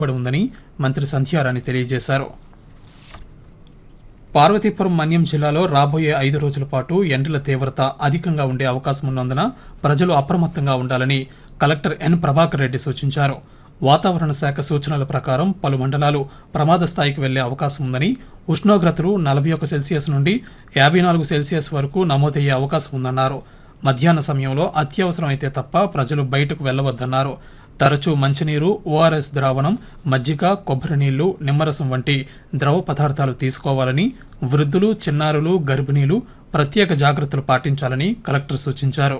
పడి ఉందని మంత్రి సంధ్యారాణి తెలియజేశారు పార్వతీపురం మన్యం జిల్లాలో రాబోయే ఐదు రోజుల పాటు ఎండల తీవ్రత అధికంగా ఉండే అవకాశం ఉన్నందున ప్రజలు అప్రమత్తంగా ఉండాలని కలెక్టర్ ఎన్ ప్రభాకర్ రెడ్డి సూచించారు వాతావరణ శాఖ సూచనల ప్రకారం పలు మండలాలు ప్రమాద స్థాయికి వెళ్లే అవకాశం ఉందని ఉష్ణోగ్రతలు నలభై ఒక సెల్సియస్ నుండి యాభై నాలుగు సెల్సియస్ వరకు నమోదయ్యే అవకాశం ఉందన్నారు మధ్యాహ్న సమయంలో అత్యవసరం అయితే తప్ప ప్రజలు బయటకు వెళ్లవద్దన్నారు తరచూ మంచినీరు ఓఆర్ఎస్ ద్రావణం మజ్జిగ కొబ్బరి నీళ్లు నిమ్మరసం వంటి ద్రవ పదార్థాలు తీసుకోవాలని వృద్ధులు చిన్నారులు గర్భిణీలు ప్రత్యేక జాగ్రత్తలు పాటించాలని కలెక్టర్ సూచించారు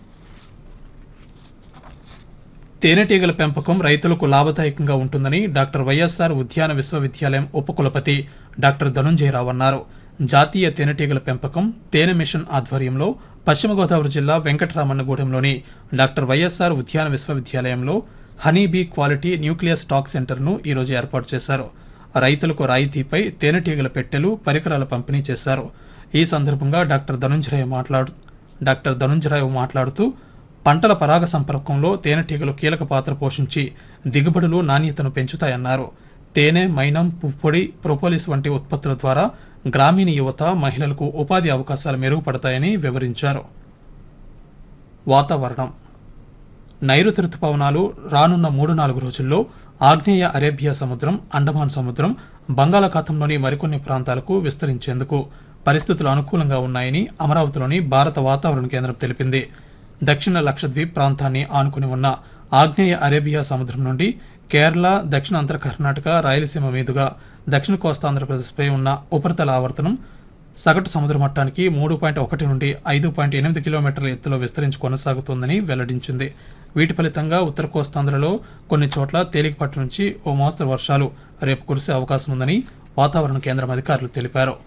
తేనెటీగల పెంపకం రైతులకు లాభదాయకంగా ఉంటుందని డాక్టర్ వైఎస్ఆర్ ఉద్యాన విశ్వవిద్యాలయం ఉపకులపతి డాక్టర్ ధనుంజయరావు అన్నారు జాతీయ తేనెటీగల పెంపకం తేనె మిషన్ ఆధ్వర్యంలో పశ్చిమ గోదావరి జిల్లా వెంకటరామన్నగూడెంలోని డాక్టర్ వైఎస్ఆర్ ఉద్యాన విశ్వవిద్యాలయంలో honey bee quality nucleus stock సెంటర్ను ఈరోజు ఏర్పాటు చేశారు రైతులకు రాయితీపై తేనెటీగల పెట్టెలు పరికరాల పంపిణీ చేశారు ఈ సందర్భంగా డాక్టర్ ధనుంజరావు మాట్లాడు డాక్టర్ ధనుంజరావు మాట్లాడుతూ పంటల పరాగ సంపర్కంలో తేనెటీగలు కీలక పాత్ర పోషించి దిగుబడులు నాణ్యతను పెంచుతాయన్నారు తేనె మైనం పుప్పొడి ప్రొపోలిస్ వంటి ఉత్పత్తుల ద్వారా గ్రామీణ యువత మహిళలకు ఉపాధి అవకాశాలు మెరుగుపడతాయని వివరించారు వాతావరణం నైరుతి రుతుపవనాలు రానున్న మూడు నాలుగు రోజుల్లో ఆగ్నేయ అరేబియా సముద్రం అండమాన్ సముద్రం బంగాళాఖాతంలోని మరికొన్ని ప్రాంతాలకు విస్తరించేందుకు పరిస్థితులు అనుకూలంగా ఉన్నాయని అమరావతిలోని భారత వాతావరణ కేంద్రం తెలిపింది దక్షిణ లక్షద్వీప్ ప్రాంతాన్ని ఆనుకుని ఉన్న ఆగ్నేయ అరేబియా సముద్రం నుండి కేరళ దక్షిణ అంతర కర్ణాటక రాయలసీమ మీదుగా దక్షిణ కోస్తాంధ్రప్రదేశ్పై ఉన్న ఉపరితల ఆవర్తనం సగటు సముద్ర మట్టానికి మూడు పాయింట్ ఒకటి నుండి ఐదు పాయింట్ ఎనిమిది కిలోమీటర్ల ఎత్తులో విస్తరించి కొనసాగుతోందని వెల్లడించింది వీటి ఫలితంగా ఉత్తర కోస్తాంధ్రలో కొన్ని చోట్ల తేలికపాటి నుంచి ఓ మోస్తరు వర్షాలు రేపు కురిసే అవకాశం ఉందని వాతావరణ కేంద్రం అధికారులు తెలిపారు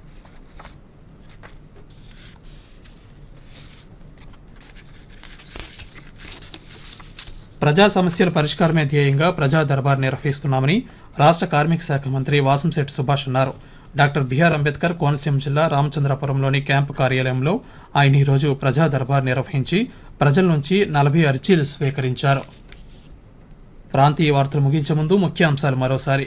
ప్రజా సమస్యల పరిష్కారమే ధ్యేయంగా ప్రజా దర్బార్ నిర్వహిస్తున్నామని రాష్ట్ర కార్మిక శాఖ మంత్రి వాసంశెట్టి సుభాష్ అన్నారు డాక్టర్ బిఆర్ అంబేద్కర్ కోనసీమ జిల్లా రామచంద్రపురంలోని క్యాంపు కార్యాలయంలో ఆయన ఈరోజు ప్రజా దర్బార్ నిర్వహించి ప్రజల నుంచి నలభై అర్జీలు స్వీకరించారు ప్రాంతీయ వార్తలు ముగించే ముందు ముఖ్య అంశాలు మరోసారి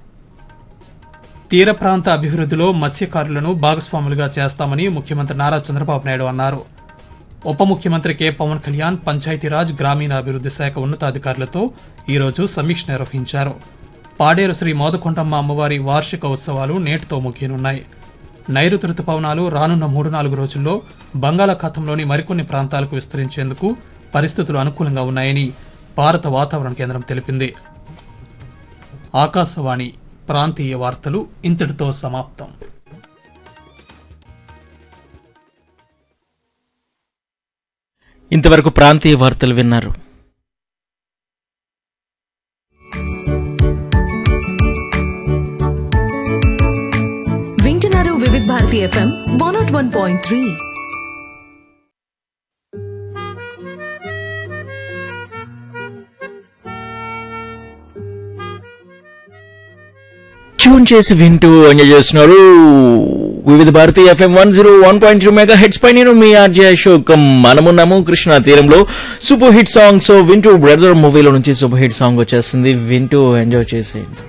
తీర ప్రాంత అభివృద్ధిలో మత్స్యకారులను భాగస్వాములుగా చేస్తామని ముఖ్యమంత్రి నారా చంద్రబాబు నాయుడు అన్నారు ఉప ముఖ్యమంత్రి కె పవన్ కళ్యాణ్ పంచాయతీరాజ్ గ్రామీణాభివృద్ధి శాఖ ఉన్నతాధికారులతో ఈరోజు సమీక్ష నిర్వహించారు పాడేరు శ్రీ మోదకొండమ్మ అమ్మవారి వార్షిక ఉత్సవాలు నేటితో ముగియనున్నాయి నైరుతి రుతుపవనాలు రానున్న మూడు నాలుగు రోజుల్లో బంగాళాఖాతంలోని మరికొన్ని ప్రాంతాలకు విస్తరించేందుకు పరిస్థితులు అనుకూలంగా ఉన్నాయని భారత వాతావరణ కేంద్రం తెలిపింది ఆకాశవాణి ప్రాంతీయ వార్తలు ఇంతటితో సమాప్తం ఇంతవరకు ప్రాంతీయ వార్తలు విన్నారు వింటున్నారు Vividh Bharati FM one naught one point three tune చేసి వింటూ ఎంజాయ్ చేస్తున్నారు Vividha Bharati FM one zero one point two megahertz పై నేను మీ ఆర్జే అశోక్ మనమున్నాము కృష్ణా తీరంలో సూపర్ హిట్ సాంగ్ సో వింటూ బ్రదర్ మూవీలో నుంచి సూపర్ హిట్ సాంగ్ వచ్చేస్తుంది వింటూ ఎంజాయ్ చేసేయండి